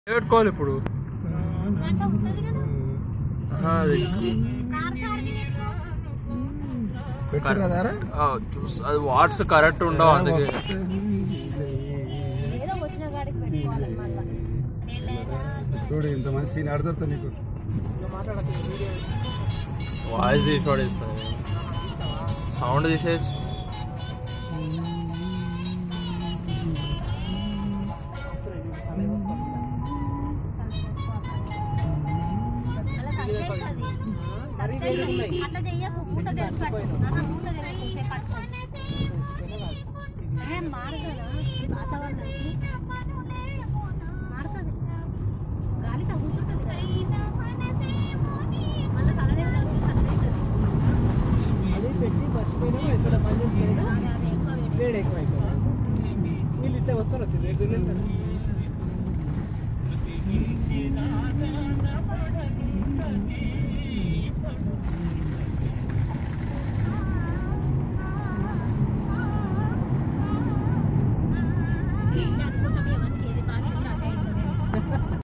పెట్టుకోవాలి ఇప్పుడు దాంట్లో ఉంటుంది కదా ఆహా, అది కార్ ఛార్జింగ్ పెట్టుకో పెట్టారు కదా ఆ, చూస్ అది వాట్స్ కరెక్ట్ ఉండవు అందుకే ఏదో వచ్చిన గాడికి పెట్టుకోవాలి మళ్ళా చూడు ఇంత మంచి సీన్ ఆడతారు నీకు వాయిస్ తీసి పడేస్తాను సౌండ్ తీసేయచ్చు అలా సంకేస్తుంది సంకేస్తుంది. అట్లా చెయ్యకు మూత తెరిచి పట్టు ఆహా, మూత తెరవకు సేపు పట్టుకో ఏ, మారదా వాతావరణానికి మారుతుంది గాలి తగ్గుతుంటుంది కదా మళ్ళీ సడనే కలిసి సడనే అది పెట్టి మర్చిపోయినా ఇక్కడ పని చేసిపోయినా అదే అదే ఎక్కువ వేడి వేడి ఎక్కువ అయిపోయింది వీళ్ళు ఇట్లా వస్తారు వచ్చింది